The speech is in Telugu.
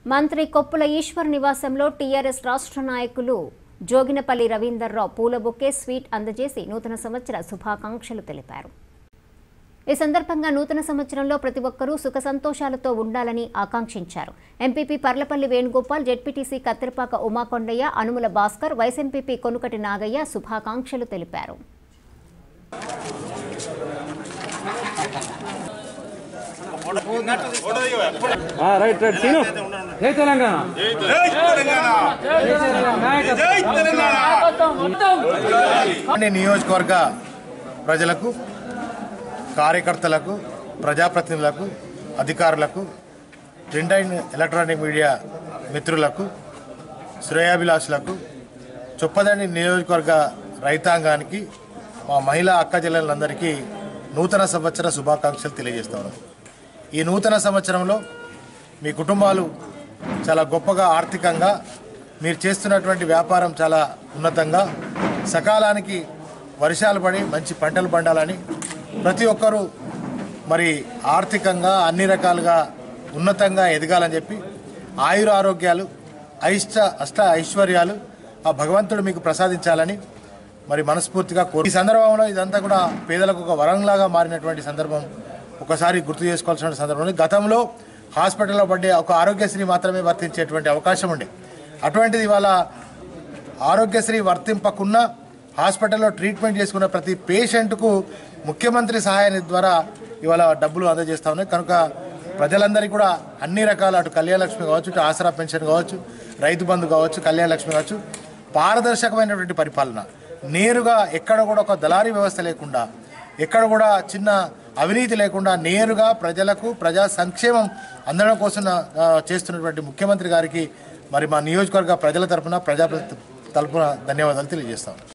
మంత్రి కొప్పుల ఈశ్వర్ నివాసంలో టీఆర్ఎస్ రాష్ట్ర నాయకులు జోగినపల్లి రవీందర్రావు పూల బొకే స్వీట్ అందజేసి నూతన సంవత్సర శుభాకాంక్షలు తెలిపారు ఈ సందర్భంగా నూతన సంవత్సరంలో ప్రతి ఒక్కరూ సుఖ సంతోషాలతో ఉండాలని ఆకాంక్షించారు MPP Parlapalli Venugopal ZPTC Kattirapaka Umakondaiah Anumula Bhaskar vice MPP Konukati Nagaiah శుభాకాంక్షలు తెలిపారు ఆ, రైట్ రైట్ సీను జై తెలంగాణ అన్ని నియోజకవర్గ ప్రజలకు కార్యకర్తలకు ప్రజాప్రతినిధులకు అధికారులకు ప్రింట్ అండ్ ఎలక్ట్రానిక్ మీడియా మిత్రులకు శ్రేయాభిలాషులకు చొప్పదండి నియోజకవర్గ రైతాంగానికి మా మహిళా అక్క చెల్లెలందరికీ నూతన సంవత్సర శుభాకాంక్షలు తెలియజేస్తాను ఈ నూతన సంవత్సరంలో మీ కుటుంబాలు చాలా గొప్పగా ఆర్థికంగా మీరు చేస్తున్నటువంటి వ్యాపారం చాలా ఉన్నతంగా సకాలానికి వర్షాలు పడి మంచి పంటలు పండాలని ప్రతి ఒక్కరూ మరి ఆర్థికంగా అన్ని రకాలుగా ఉన్నతంగా ఎదగాలని చెప్పి ఆయుర ఆరోగ్యాలు అయిష్ట అష్ట ఐశ్వర్యాలు ఆ భగవంతుడు మీకు ప్రసాదించాలని మరి మనస్ఫూర్తిగా కోరు ఈ సందర్భంలో ఇదంతా కూడా పేదలకు ఒక వరంలాగా మారినటువంటి సందర్భం ఒకసారి గుర్తు చేసుకోవాల్సిన సందర్భం ఉంది. గతంలో హాస్పిటల్లో పడ్డే ఒక ఆరోగ్యశ్రీ మాత్రమే వర్తించేటువంటి అవకాశం ఉండే అటువంటిది ఇవాళ ఆరోగ్యశ్రీ వర్తింపకున్నా హాస్పిటల్లో ట్రీట్మెంట్ చేసుకున్న ప్రతి పేషెంట్కు ముఖ్యమంత్రి సహాయ నిధి ద్వారా ఇవాళ డబ్బులు అందజేస్తా ఉన్నాయి కనుక ప్రజలందరికీ కూడా అన్ని రకాల అటు కళ్యాణలక్ష్మి కావచ్చు ఇటు ఆసరా పెన్షన్ కావచ్చు రైతు బంధు కావచ్చు కళ్యాణలక్ష్మి కావచ్చు పారదర్శకమైనటువంటి పరిపాలన నేరుగా ఎక్కడ కూడా ఒక దళారీ వ్యవస్థ లేకుండా ఎక్కడ కూడా చిన్న అవినీతి లేకుండా నేరుగా ప్రజలకు ప్రజా సంక్షేమం అందడం కోసం ఆ, చేస్తున్నటువంటి ముఖ్యమంత్రి గారికి మరి మా నియోజకవర్గ ప్రజల తరపున ప్రజా తరపున ధన్యవాదాలు తెలియజేస్తాం